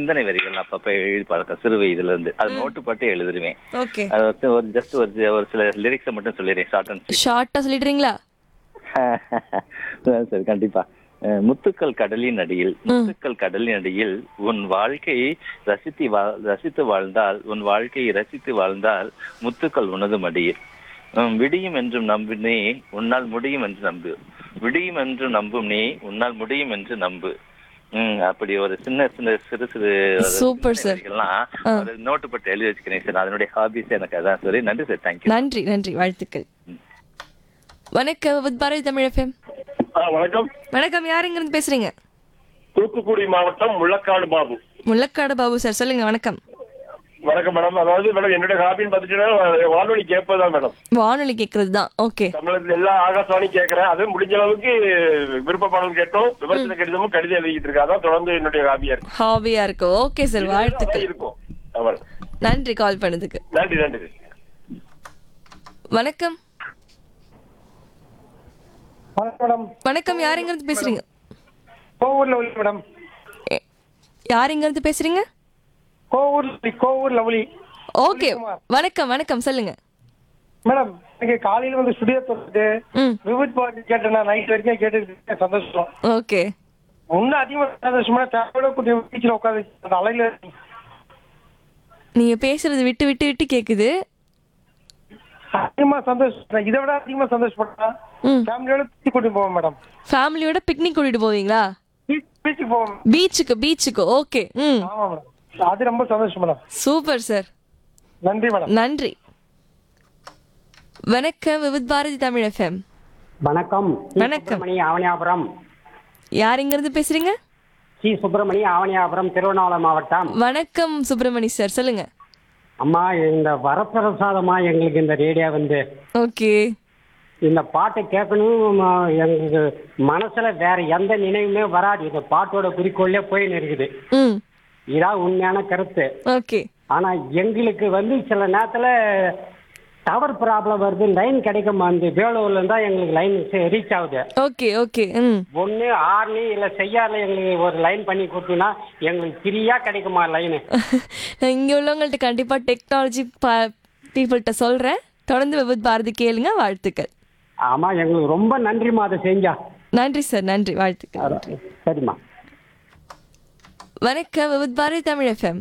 சிந்தனை வரிகள் அப்பப்ப எழுதி பழக்கம் சிறு வயதுல இருந்து அது நோட்டு போட்டு எழுதுருவேன் ஓகே அது வந்து ஒரு ஜஸ்ட் ஒரு ஒரு சில லிரிக்ஸை மட்டும் சொல்லிடுறேன் ஷார்ட் அண்ட் ஷார்ட்டா சொல்லிடுறீங்களா சரி கண்டிப்பா அஹ், முத்துக்கள் கடலின் அடியில் முத்துக்கள் கடலின் அடியில் உன் வாழ்க்கையை ரசித்து வாழ் ரசித்து வாழ்ந்தால் உன் வாழ்க்கையை ரசித்து வாழ்ந்தால் முத்துக்கள் உனது மடியில் உம், விடியும் என்றும் நம்பு நீ உன்னால் முடியும் என்று நம்பு விடியும் என்று நம்பும் நீ உன்னால் முடியும் என்று நம்பு ம் அப்படி ஒரு சின்ன சின்ன சிறு சிறு ஒரு Super, சிந்தனை sir. வரிகள்லாம் ஒரு நோட்டு போட்டு எழுதி வச்சுக்கிறேன் சார் அதனுடைய ஹாபிஸ் எனக்கு அதான் சரி நன்றி சார் தேங்க்யூ நன்றி நன்றி வாழ்த்துக்கள் வணக்கம் வித் பாரதி தமிழ் எஃப்எம் ஆ, வணக்கம் வணக்கம் யாருங்க இருந்து பேசுறீங்க தூத்துக்குடி மாவட்டம் முள்ளக்காடு பாபு முள்ளக்காடு பாபு சார் சொல்லுங்க வணக்கம் வணக்கம் மேடம் அதாவது மேடம் என்னுடைய ஹாபின்னு பார்த்துட்டீங்கன்னா வானொலி கேட்பதுதான் மேடம் வானொலி கேட்கறது தான் ஓகே தமிழகத்துல எல்லா ஆகாசவாணி கேட்கறேன் அது முடிஞ்ச அளவுக்கு விருப்ப பாடல் கேட்டோம் விமர்சன கடிதமும் கடிதம் எழுதிட்டு இருக்கேன் அதான் தொடர்ந்து என்னுடைய ஹாபியா இருக்கு ஹாபியா இருக்கு ஓகே சார் வாழ்த்துக்கள் இருக்கும் ஆமா. நன்றி கால் பண்ணதுக்கு நன்றி நன்றி வணக்கம் வணக்கம் மேடம் வணக்கம் யாருங்க இருந்து பேசுறீங்க கோவூர் லவ்லி மேடம் எ- யாருங்க இருந்து பேசுறீங்க Kovur lovely, Kovur lovely okay வணக்கம் வணக்கம் சொல்லுங்க மேடம் எனக்கு காலையில வந்து ஸ்டுடியோ தொடர்ந்து ம் விவித் பாட்டு கேட்டேன் நான் நைட் வரைக்கும் கேட்டு சந்தோஷம் ஓகே இன்னும் அதிகமா சந்தோஷமா தேவையோட கொஞ்சம் டீச்சர் உட்காந்து அந்த அலையில நீங்க பேசுறது விட்டு விட்டு விட்டு கேக்குது அதிகமா சந்தோஷம் இதை விட அதிகமா சந்தோஷப்பட்டா ம் ஃபேமிலியோட பீச்சு கூட்டிட்டு போவோம் மேடம் ஃபேமிலியோட பிக்னிக் கூட்டிட்டு போவீங்களா பீச்சுக்கு போவோம் பீச்சுக்கு பீச்சுக்கு ஓகே ம் ஆமா மேடம் அது ரொம்ப சந்தோஷம் மேடம் சூப்பர் சார் நன்றி மேடம் நன்றி வணக்கம் விவித் பாரதி தமிழ் எஃப்எம் வணக்கம் சி. வணக்கம். சுப்பிரமணி ஆவணியாபுரம் யார் இங்க இருந்து பேசுறீங்க சி சுப்பிரமணி ஆவணியாபுரம் திருவண்ணாமலை மாவட்டம் வணக்கம் சுப்பிரமணி சார் சொல்லுங்க அம்மா இந்த வரப்பிரசாதமா எங்களுக்கு இந்த ரேடியோ வந்து ஓகே இந்த பாட்டை கேட்கணும் ஆ, எங்களுக்கு மனசுல வேற எந்த நினைவுமே வராது இந்த பாட்டோட குறிக்கோளே போயின்னு இருக்குது ம் இதான் உண்மையான கருத்து ஓகே ஆனா எங்களுக்கு வந்து சில நேரத்துல டவர் ப்ராப்ளம் வருது லைன் கிடைக்க மாட்டேங்குது வேலூர்ல இருந்தா எங்களுக்கு லைன் ரீச் ஆகுது ஓகே ஓகே ம் ஒண்ணு ஆர்னி இல்ல செய்யார்ல எங்களுக்கு ஒரு லைன் பண்ணி கொடுத்தீங்கன்னா எங்களுக்கு ஃப்ரீயா கிடைக்குமா லைனு நான் இங்க உள்ளவங்கள்ட்ட கண்டிப்பா டெக்னாலஜி பீப்புள்கிட்ட சொல்றேன் தொடர்ந்து விவித் பாரதி கேளுங்க வாழ்த்துக்கள் ஆமா எங்களுக்கு ரொம்ப நன்றிமா அதை செஞ்சா நன்றி சார் நன்றி வாழ்த்துக்கள் நன்றி சரிம்மா வணக்கம் விவித் பாரதி தமிழ் எஃப்எம்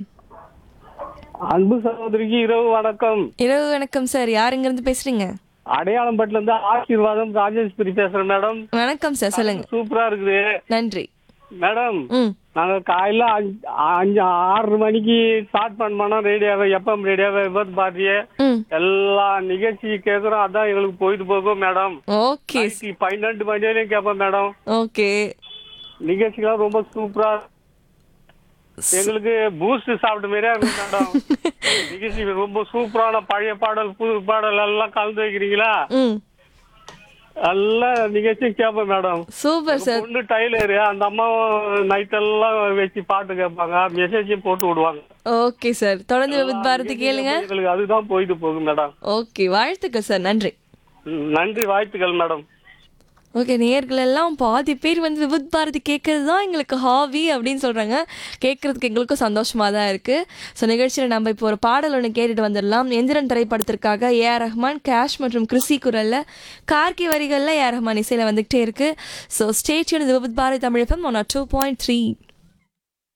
அன்பு சகோதரிக்கு இரவு வணக்கம் இரவு வணக்கம் சார் யார் இங்க இருந்து பேசுறீங்க அடையாளம்பட்டுல இருந்து ஆசீர்வாதம் ராஜேஸ்வரி பேசுறேன் மேடம் வணக்கம் சார் சொல்லுங்க சூப்பரா இருக்குது நன்றி மேடம் ம் நாங்க காலையில அஞ்சு அஞ்சு ஆறு மணிக்கு ஸ்டார்ட் பண்ணோம்னா ரேடியோவை எஃப்எம் ரேடியோவை விபத் பாரதிய ம் எல்லா நிகழ்ச்சி கேட்கறோம் அதான் எங்களுக்கு போயிட்டு போகும் மேடம் ஓகே நைட்டு பன்னெண்டு மணி வரையும் கேட்போம் மேடம் ஓகே நிகழ்ச்சிகள்லாம் ரொம்ப சூப்பரா எங்களுக்கு பூஸ்ட் சாப்பிட்ட மாதிரியா இருக்கும் மேடம் நிகழ்ச்சி ரொம்ப சூப்பரான பழைய பாடல் புது பாடல் எல்லாம் கலந்து வைக்கிறீங்களா ம் நல்ல நிகழ்ச்சி கேட்பேன் மேடம் சூப்பர் சார் பொண்ணு டைலரு அந்த அம்மா நைட் எல்லாம் வச்சு பாட்டு கேட்பாங்க மெசேஜும் போட்டு விடுவாங்க ஓகே சார் தொடர்ந்து விவித் பாரதி கேளுங்க எங்களுக்கு அதுதான் போயிட்டு போகும் மேடம் ஓகே வாழ்த்துக்கள் சார் நன்றி ம், நன்றி வாழ்த்துக்கள் மேடம் ஓகே நேர்கள் எல்லாம் பாதி பேர் வந்து விவித் பாரதி கேட்கறது தான் எங்களுக்கு ஹாபி அப்படின்னு சொல்கிறாங்க கேட்கறதுக்கு எங்களுக்கும் சந்தோஷமாக தான் இருக்குது ஸோ நிகழ்ச்சியில் நம்ம இப்போ ஒரு பாடல் ஒன்று கேட்டுட்டு வந்துடலாம் எந்திரன் திரைப்படத்திற்காக ஏஆர் ரஹ்மான் கேஷ் மற்றும் கிறிஸ்டி குரலில் கார்கி வரிகளில் ஏஆர் ரஹ்மான் இசையில் வந்துகிட்டே இருக்குது so stay tune Vividh Bharati Tamil one o two point three